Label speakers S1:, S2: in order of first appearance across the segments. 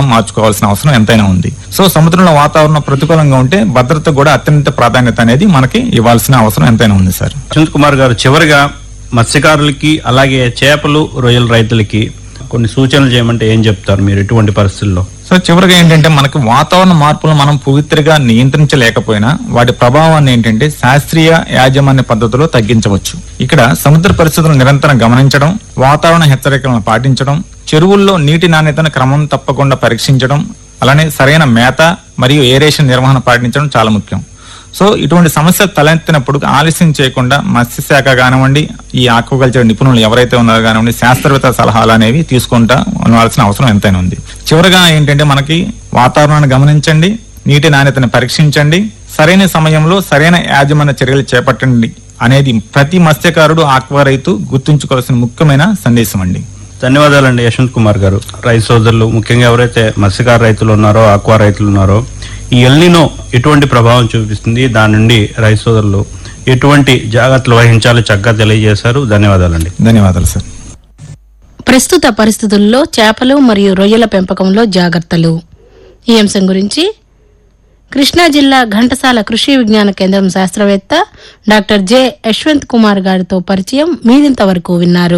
S1: మార్చుకోవాల్సిన అవసరం ఎంతైనా ఉంది సో సముద్రంలో వాతావరణం ప్రతికూలంగా ఉంటే భద్రత కూడా అత్యంత ప్రాధాన్యత అనేది మనకి ఇవ్వాల్సిన అవసరం ఎంతైనా ఉంది సార్
S2: అశ్వంత్ కుమార్ గారు చివరిగా మత్స్యకారులకి అలాగే చేపలు రొయ్యల రైతులకి కొన్ని సూచనలు చేయమంటే ఏం చెప్తారు మీరు ఎటువంటి పరిస్థితుల్లో
S1: సో చివరిగా ఏంటంటే మనకి వాతావరణ మార్పులను మనం పూర్తిగా నియంత్రించలేకపోయినా వాటి ప్రభావాన్ని ఏంటంటే శాస్త్రీయ యాజమాన్య పద్ధతిలో తగ్గించవచ్చు ఇక్కడ సముద్ర పరిస్థితులను నిరంతరం గమనించడం వాతావరణ హెచ్చరికలను పాటించడం చెరువుల్లో నీటి నాణ్యతను క్రమం తప్పకుండా పరీక్షించడం అలానే సరైన మేత మరియు ఏరేషన్ నిర్వహణ పాటించడం చాలా ముఖ్యం సో ఇటువంటి సమస్య తలెత్తినప్పుడు ఆలస్యం చేయకుండా మత్స్యశాఖ కానివ్వండి ఈ ఆక్వాకల్చర్ నిపుణులు ఎవరైతే ఉన్నారో కానివ్వండి శాస్త్రవేత్త సలహాలు అనేవి తీసుకుంటా ఉండవలసిన అవసరం ఎంతైనా ఉంది చివరగా ఏంటంటే మనకి వాతావరణాన్ని గమనించండి నీటి నాణ్యతను పరీక్షించండి సరైన సమయంలో సరైన యాజమాన్య చర్యలు చేపట్టండి అనేది ప్రతి మత్స్యకారుడు ఆక్వా రైతు గుర్తుంచుకోవాల్సిన ముఖ్యమైన సందేశం అండి
S2: ధన్యవాదాలండి యశ్వంత్ కుమార్ గారు రైతు సోదరులు ముఖ్యంగా ఎవరైతే మత్స్యకార రైతులు ఉన్నారో ఆక్వా రైతులు ఉన్నారో ఈ ఎల్నినో ఎటువంటి ప్రభావం చూపిస్తుంది దాని నుండి రైతు సోదరులు ఎటువంటి జాగ్రత్తలు వహించాలో చక్కగా తెలియజేశారు ధన్యవాదాలండి
S1: ధన్యవాదాలు సార్
S3: ప్రస్తుత పరిస్థితుల్లో చేపలు మరియు రొయ్యల పెంపకంలో జాగ్రత్తలు ఈ అంశం గురించి కృష్ణా జిల్లా ఘంటసాల కృషి విజ్ఞాన కేంద్రం శాస్త్రవేత్త డాక్టర్ జె యశ్వంత్ కుమార్ గారితో పరిచయం మీదింత వరకు విన్నారు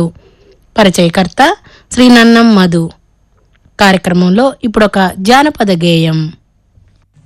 S3: పరిచయకర్త శ్రీ నన్నం మధు కార్యక్రమంలో ఇప్పుడొక జానపద గేయం